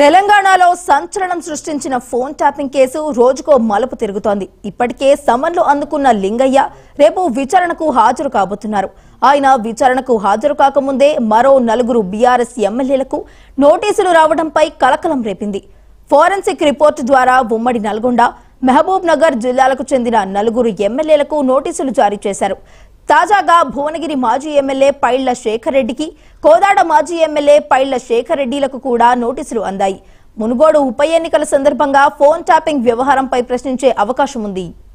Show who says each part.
Speaker 1: తెలంగాణలో సంచలనం సృష్టించిన ఫోన్ ట్యాపింగ్ కేసు రోజుకో మలుపు తిరుగుతోంది ఇప్పటికే సమన్లు అందుకున్న లింగయ్య రేపు విచారణకు హాజరు కాబోతున్నారు ఆయన విచారణకు హాజరు కాకముందే మరో నలుగురు బీఆర్ఎస్ ఎమ్మెల్యేలకు నోటీసులు రావడంపై కలకలం రేపింది ఫోరెన్సిక్ రిపోర్టు ద్వారా ఉమ్మడి నల్గొండ మహబూబ్ నగర్ జిల్లాలకు చెందిన నలుగురు ఎమ్మెల్యేలకు నోటీసులు జారీ చేశారు తాజాగా భువనగిరి మాజీ ఎమ్మెల్యే పైళ్ల శేఖర్ రెడ్డికి కోదాడ మాజీ ఎమ్మెల్యే పైళ్ల శేఖర్ రెడ్డిలకు కూడా నోటీసులు అందాయి మునుగోడు ఉప ఎన్నికల సందర్భంగా ఫోన్ ట్యాపింగ్ వ్యవహారంపై ప్రశ్నించే అవకాశం ఉంది